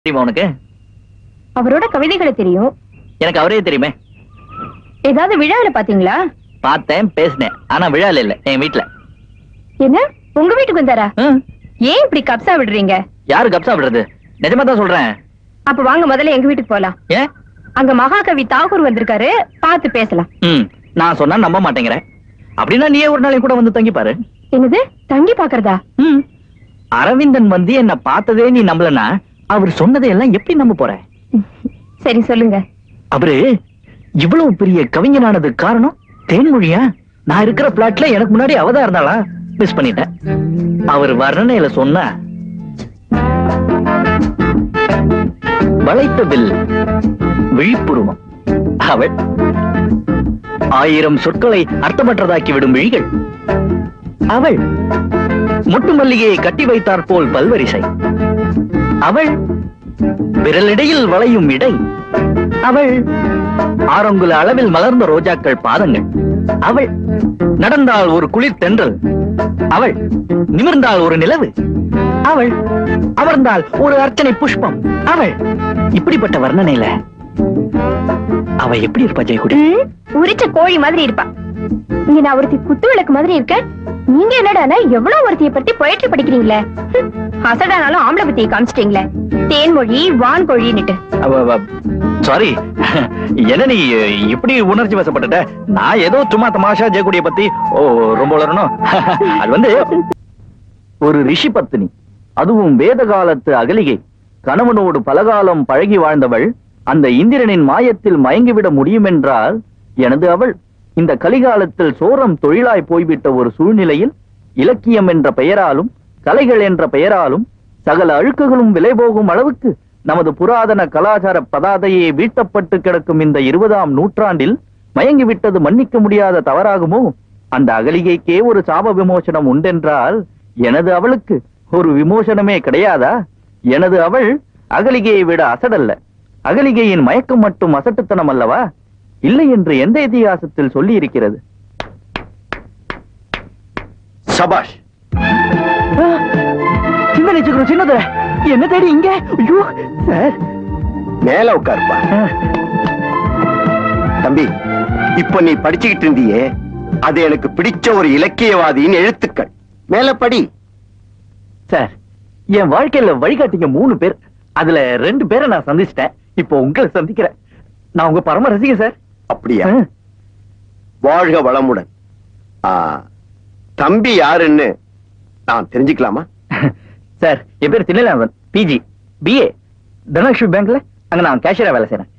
தெரியுமா உனக்கு அவரோட கவிதைகளை தெரியும் எனக்கு அவரே தெரியுமே ஏதாவது விழாவில பாத்தீங்களா பார்த்தேன் பேசினேன் ஆனா விழால இல்ல என் வீட்டுல என்ன உங்க வீட்டுக்கு வந்தாரா ஹம், ஏன் இப்படி கப்சா விடுறீங்க யாரு கப்சா விடுறது நிஜமா தான் சொல்றேன் அப்ப வாங்க முதல்ல எங்க வீட்டுக்கு போலாம் ஏன் அங்க மகாகவி தாகூர் வந்திருக்காரு பார்த்து பேசலாம் ம் நான் சொன்னா நம்ப மாட்டேங்கிறேன் அப்படின்னா நீயே ஒரு நாளைக்கு கூட வந்து தங்கி பாரு என்னது தங்கி பாக்குறதா ம் அரவிந்தன் வந்து என்ன பார்த்ததே நீ நம்பலனா அவர் சொன்னதையெல்லாம் எப்படி நம்ப போற சரி சொல்லுங்க அவரு இவ்வளவு பெரிய கவிஞனானது காரணம் தேன்மொழியா நான் இருக்கிற பிளாட்ல எனக்கு முன்னாடி அவதான் இருந்தாளா மிஸ் பண்ணிட்டேன் அவர் வர்ணனையில சொன்ன வளைத்த வில் விழிப்புருவம் அவள் ஆயிரம் சொற்களை அர்த்தமற்றதாக்கி விடும் விழிகள் அவள் முட்டு மல்லிகையை கட்டி வைத்தாற் போல் பல்வரிசை அவள் விரலிடையில் வளையும் இடை அவள் ஆரங்குல அளவில் மலர்ந்த ரோஜாக்கள் பாதங்கள் அவள் நடந்தால் ஒரு குளிர் தென்றல் அவள் நிமிர்ந்தால் ஒரு நிலவு அவள் அமர்ந்தால் ஒரு அர்ச்சனை புஷ்பம் அவள் இப்படிப்பட்ட வர்ணனையில அவ எப்படி இருப்பா ஜெயக்குடி ம், உரிச்ச கோழி மாதிரி இருப்பா இங்க நான் ஒருத்தி குத்து விளக்கு மாதிரி இருக்கேன் நீங்க என்னடானா எவ்வளவு ஒருத்திய பத்தி பொயட்ரி படிக்கிறீங்களே ஹம், அசடானாலும் ஆம்பளை பத்தியை காமிச்சிட்டீங்களே தேன்மொழி வான் கோழின்னுட்டு சாரி என்ன நீ இப்படி உணர்ச்சி வசப்பட்டுட்ட நான் ஏதோ சும்மா தமாஷா ஜெயக்குடிய பத்தி ஓ ரொம்ப வளரணும் அது வந்து ஒரு ரிஷி பத்தினி அதுவும் வேத காலத்து அகலிகை கணவனோடு பலகாலம் பழகி வாழ்ந்தவள் அந்த இந்திரனின் மாயத்தில் மயங்கிவிட முடியுமென்றால் எனது அவள் இந்த கலிகாலத்தில் சோரம் தொழிலாய் போய்விட்ட ஒரு சூழ்நிலையில் இலக்கியம் என்ற பெயராலும் கலைகள் என்ற பெயராலும் சகல அழுக்குகளும் விலை போகும் அளவுக்கு நமது புராதன கலாச்சார பதாதையே வீட்டப்பட்டு கிடக்கும் இந்த இருபதாம் நூற்றாண்டில் மயங்கி விட்டது மன்னிக்க முடியாத தவறாகுமோ அந்த அகலிகைக்கே ஒரு சாப விமோசனம் உண்டென்றால் எனது அவளுக்கு ஒரு விமோசனமே கிடையாதா எனது அவள் அகலிகையை விட அசடல்ல அகலிகையின் மயக்கம் மட்டும் அசட்டுத்தனம் அல்லவா இல்லை என்று எந்த இதிகாசத்தில் சொல்லி இருக்கிறது சபாஷ் சின்ன நிச்சுக்கிறோம் சின்னதுர என்ன தேடி இங்க ஐயோ சார் மேல உட்காருப்பா தம்பி இப்ப நீ படிச்சுக்கிட்டு இருந்தியே அது எனக்கு பிடிச்ச ஒரு இலக்கியவாதியின் எழுத்துக்கள் மேல படி சார் என் வாழ்க்கையில வழிகாட்டிங்க மூணு பேர் அதுல ரெண்டு பேரை நான் சந்திச்சிட்டேன் இப்போ உங்களை சந்திக்கிறேன் நான் உங்க பரம ரசிகன் சார் அப்படியா ஆ. வாழ்க வளமுடன் ஆ, தம்பி யாருன்னு நான் தெரிஞ்சுக்கலாமா சார் என் பேர் தில்லைநாதன் பிஜி பிஏ தனலட்சுமி பேங்க்ல அங்க நான் கேஷியரா வேலை செய்றேன்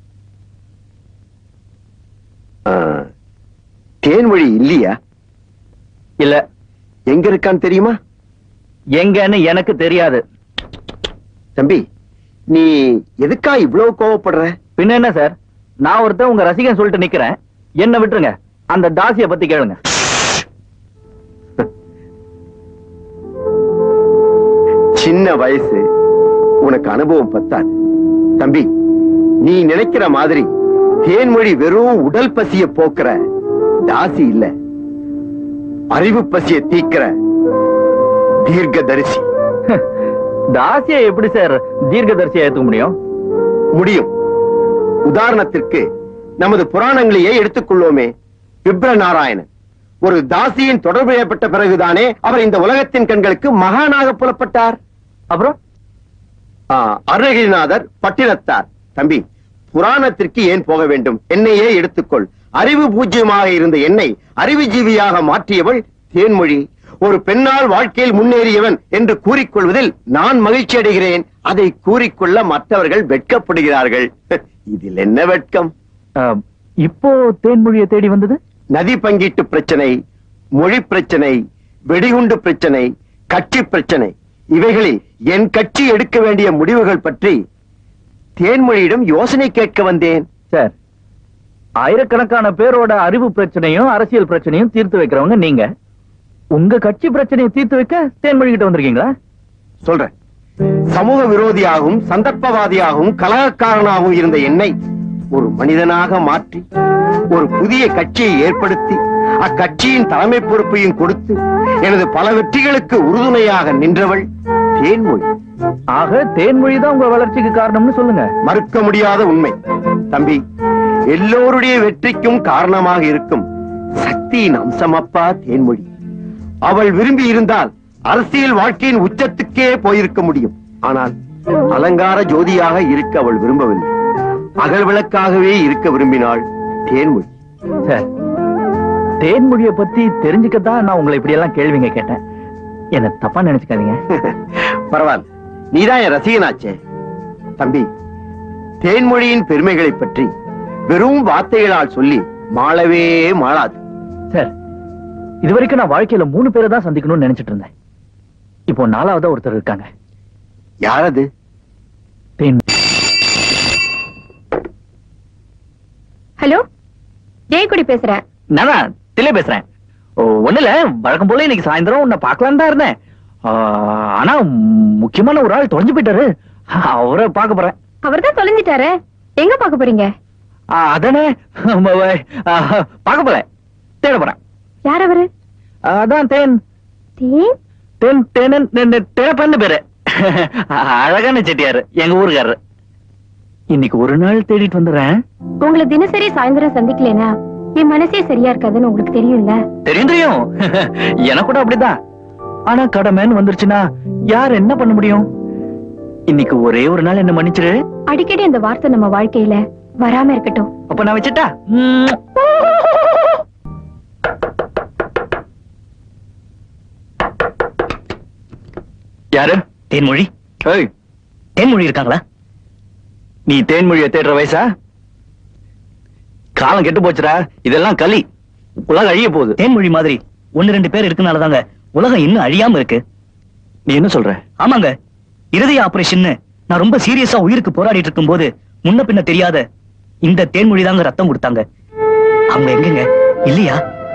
ஆ, தேன்மொழி இல்லையா இல்ல எங்க இருக்கான்னு தெரியுமா எங்கன்னு எனக்கு தெரியாது தம்பி நீ எதுக்கா இவ்வளவு கோவப்படுற பின்ன என்ன சார் நான் ஒருத்தன் உங்க ரசிகன் சொல்லிட்டு நிக்கிறேன் என்ன விட்டுருங்க அந்த தாசிய பத்தி கேளுங்க சின்ன வயசு உனக்கு அனுபவம் பத்தாது தம்பி நீ நினைக்கிற மாதிரி தேன்மொழி வெறும் உடல் பசிய போக்குற தாசி இல்ல அறிவு பசிய தீக்கிற தீர்க்கதரிசி தாசிய எப்படி சார் தீர்க்கதரிசியா ஏத்துக்க முடியும் முடியும் உதாரணத்திற்கு நமது புராணங்களையே எடுத்துக்கொள்வோமே விப்ர நாராயணன் ஒரு தாசியின் தொடர்பு ஏற்பட்ட பிறகுதானே அவர் இந்த உலகத்தின் கண்களுக்கு மகானாக புலப்பட்டார் அப்புறம் ஆ, அருணகிரிநாதர் பட்டினத்தார் தம்பி புராணத்திற்கு ஏன் போக வேண்டும் என்னையே எடுத்துக்கொள் அறிவு பூஜ்யமாக இருந்த என்னை அறிவு ஜீவியாக மாற்றியவள் தேன்மொழி ஒரு பெண்ணால் வாழ்க்கையில் முன்னேறியவன் என்று கூறிக்கொள்வதில் நான் மகிழ்ச்சி அடைகிறேன் அதை கூறிக்கொள்ள மற்றவர்கள் வெட்கப்படுகிறார்கள் இதில் என்ன வெட்கம் அஹ், இப்போ தேன்மொழியை தேடி வந்தது நதி பங்கீட்டு பிரச்சனை மொழி பிரச்சனை வெடிகுண்டு பிரச்சனை கட்சி பிரச்சனை இவைகளில் என் கட்சி எடுக்க வேண்டிய முடிவுகள் பற்றி தேன்மொழியிடம் யோசனை கேட்க வந்தேன் சார் ஆயிரக்கணக்கான பேரோட அறிவு பிரச்சனையும் அரசியல் பிரச்சனையும் தீர்த்து வைக்கிறவங்க நீங்க உங்க கட்சி பிரச்சனையை தீர்த்து வைக்க தேன்மொழி கிட்ட வந்திருக்கீங்களா சொல்றேன் சமூக விரோதியாகவும் சந்தர்ப்பவாதியாகவும் கலகக்காரனாகவும் இருந்த என்னை ஒரு மனிதனாக மாற்றி ஒரு புதிய கட்சியை ஏற்படுத்தி அக்கட்சியின் தலைமை பொறுப்பையும் கொடுத்து எனது பல வெற்றிகளுக்கு உறுதுணையாக நின்றவள் தேன்மொழி ஆக தேன்மொழி தான் உங்க வளர்ச்சிக்கு காரணம்னு சொல்லுங்க மறுக்க முடியாத உண்மை தம்பி எல்லோருடைய வெற்றிக்கும் காரணமாக இருக்கும் சக்தியின் அம்சமப்பா தேன்மொழி அவள் விரும்பி இருந்தால் அரசியல் வாழ்க்கையின் உச்சத்துக்கே போயிருக்க முடியும் ஆனால் அலங்கார ஜோதியாக இருக்க அவள் விரும்பவில்லை அகல் விளக்காகவே இருக்க விரும்பினாள் தேன்மொழி சார் தேன்மொழியை பத்தி தெரிஞ்சுக்கத்தான் நான் உங்களை இப்படி எல்லாம் கேள்விங்க கேட்டேன் என்ன தப்பா நினைச்சுக்காதீங்க பரவாயில்ல நீதான் என் ரசிகனாச்சே தம்பி தேன்மொழியின் பெருமைகளை பற்றி வெறும் வார்த்தைகளால் சொல்லி மாளவே மாளாது சார் இது வரைக்கும் நான் வாழ்க்கையில மூணு பேரை தான் சந்திக்கணும்னு நினைச்சிட்டு இருந்தேன் இப்போ நாலாவதா ஒருத்தர் இருக்காங்க யாரது தேன் ஹலோ ஜெயக்குடி பேசுறேன் நானா திலே பேசுறேன் ஓ, ஒண்ணுல வழக்கம் போல இன்னைக்கு சாயந்தரம் உன்னை பார்க்கலாம் தான் இருந்தேன் ஆ, ஆனா முக்கியமான ஒரு ஆள் தொலைஞ்சு போயிட்டாரு அவரை பார்க்க போறேன் அவர் தான் தொலைஞ்சிட்டாரு எங்க பாக்க போறீங்க ஆ, அதானே ம, வ, ஆ, பார்க்க போல தேட போறேன் யார் அவரு அதான் தேன் தேன் தேன் தேனன் தேனப்பன்னு பேரு அழகான செட்டியாரு எங்க ஊருக்காரரு இன்னைக்கு ஒரு நாள் தேடிட்டு வந்துடுறேன் உங்களை தினசரி சாயந்தரம் சந்திக்கலைனா என் மனசே சரியா இருக்காதுன்னு உங்களுக்கு தெரியும்ல தெரியும் தெரியும் எனக்கு கூட அப்படிதான் ஆனா கடமைன்னு வந்துருச்சுன்னா யார் என்ன பண்ண முடியும் இன்னைக்கு ஒரே ஒரு நாள் என்ன மன்னிச்சிரு அடிக்கடி அந்த வார்த்தை நம்ம வாழ்க்கையில வராம இருக்கட்டும் அப்ப நான் வச்சுட்டா ம்ம். யாரு தேன்மொழி ஏய் தேன்மொழி இருக்காங்களா நீ தேன்மொழியை தேடுற வயசா காலம் கெட்டு போச்சுடா இதெல்லாம் களி உலகம் அழிய போகுது தேன்மொழி மாதிரி ஒன்னு ரெண்டு பேர் இருக்கனாலதாங்க உலகம் இன்னும் அழியாம இருக்கு நீ என்ன சொல்ற ஆமாங்க இருதய ஆபரேஷன் நான் ரொம்ப சீரியஸா உயிருக்கு போராடிட்டு இருக்கும் போது முன்ன பின்ன தெரியாத இந்த தேன்மொழி தாங்க ரத்தம் கொடுத்தாங்க அவங்க எங்கங்க இல்லையா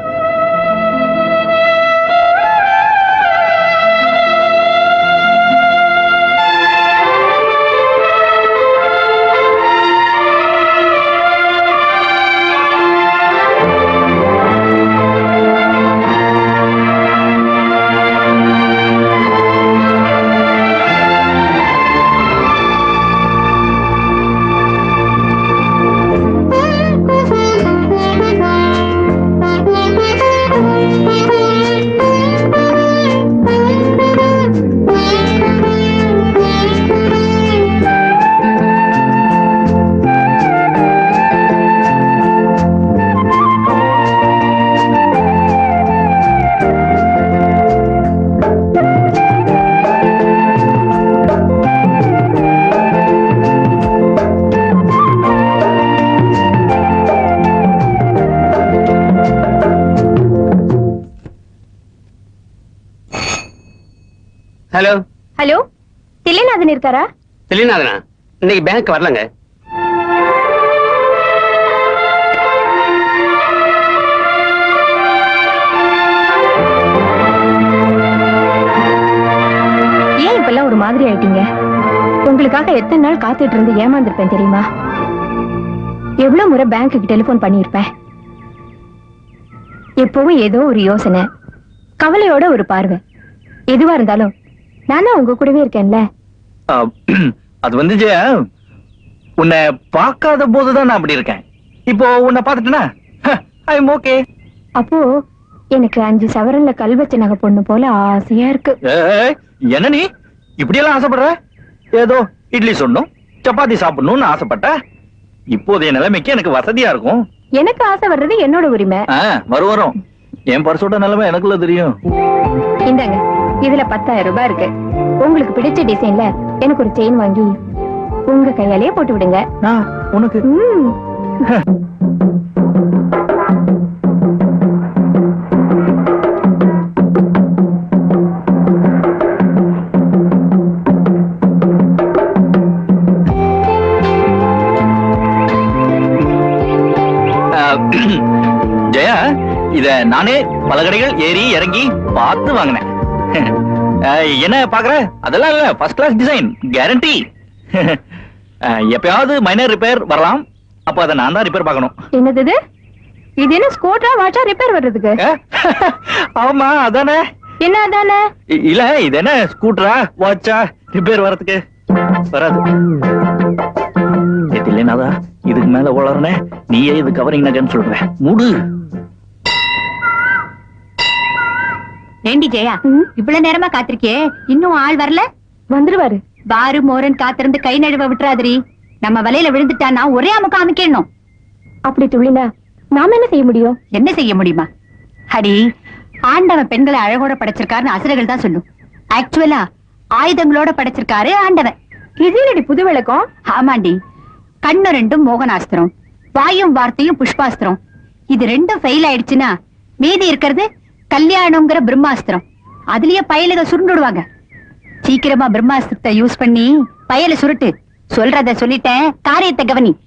ஹலோ ஹலோ தில்லைநாதன் இருக்காரா தில்லிநாதனா இன்னைக்கு பேங்க் வரலங்க ஏன் இப்பெல்லாம் ஒரு மாதிரி ஆயிட்டீங்க உங்களுக்காக எத்தனை நாள் காத்துட்டு இருந்து ஏமாந்திருப்பேன் தெரியுமா எவ்வளவு முறை பேங்க்குக்கு டெலிபோன் பண்ணியிருப்பேன் எப்பவும் ஏதோ ஒரு யோசனை கவலையோட ஒரு பார்வை எதுவா இருந்தாலும் நானும் உங்க கூடவே இருக்கேன்ல ஆ, அது வந்து ஜெயா, உன்னை பார்க்காத போதுதான் நான் அப்படி இருக்கேன் இப்போ உன்னை பார்த்துட்டேனா ஐ எம் ஓகே அப்போ எனக்கு அஞ்சு சவரன்ல கல் வச்ச நகை பொண்ணு போல ஆசையா இருக்கு என்ன நீ இப்படி எல்லாம் ஆசைப்படுற ஏதோ இட்லி சொன்னும் சப்பாத்தி சாப்பிடணும்னு ஆசைப்பட்ட இப்போதைய நிலைமைக்கு எனக்கு வசதியா இருக்கும் எனக்கு ஆசை வர்றது என்னோட உரிமை ஆ, வரும் வரும் என் பர்சோட நிலைமை எனக்குள்ள தெரியும் இந்தாங்க இதுல பத்தாயிரம் ரூபாய் இருக்கு உங்களுக்கு பிடிச்ச டிசைன்ல எனக்கு ஒரு செயின் வாங்கி உங்க கையாலேயே போட்டு விடுங்க நான் உனக்கு ம். ஆ, ஜெயா இத நானே பல கடைகள் ஏறி இறங்கி பார்த்து வாங்கினேன் ஆ, என்ன பாக்குற அதெல்லாம் இல்ல ஃபர்ஸ்ட் கிளாஸ் டிசைன் கேரண்டி எப்பயாவது மைனர் ரிப்பேர் வரலாம் அப்ப அதை நான் தான் ரிப்பேர் பார்க்கணும் என்னது இது இது என்ன ஸ்கூட்டரா வாட்டா ரிப்பேர் வர்றதுக்கு ஆ, ஆமா அதானே என்ன அதானே இ- இல்ல இது என்ன ஸ்கூட்டரா வாட்சா ரிப்பேர் வரதுக்கு வராது நேத்து இல்லைனாதா இதுக்கு மேல வளர்னே நீயே இது கவரிங் நகன்னு சொல்ற மூடு ஏண்டி ஜெயா ம், இவ்வளவு நேரமா காத்திருக்கியே இன்னும் ஆள் வரல வந்துருவாரு பாரு மோரன் காத்திருந்து கை நழுவ விட்டுறாதடி நம்ம வலையில விழுந்துட்டானா ஒரே அமுக்க அமைக்கணும் அப்படி துள்ளினா நாம என்ன செய்ய முடியும் என்ன செய்ய முடியுமா அடி ஆண்டவன் பெண்களை அழகோட படைச்சிருக்காருன்னு அசுரர்கள் தான் சொல்லும் ஆக்சுவலா ஆயுதங்களோட படைச்சிருக்காரு ஆண்டவன் இது என்னடி புது விளக்கம் ஆமாண்டி கண்ணு ரெண்டும் மோகனாஸ்திரம் வாயும் வார்த்தையும் புஷ்பாஸ்திரம் இது ரெண்டும் ஃபெயில் ஆயிடுச்சுன்னா மீதி இருக்கிறது கல்யாணம்ங்கிற பிரம்மாஸ்திரம் அதுலயே பயலுக சுருண்டுடுவாங்க சீக்கிரமா பிரம்மாஸ்திரத்தை யூஸ் பண்ணி பயல சுருட்டு சொல்றத சொல்லிட்டேன் காரியத்தை கவனி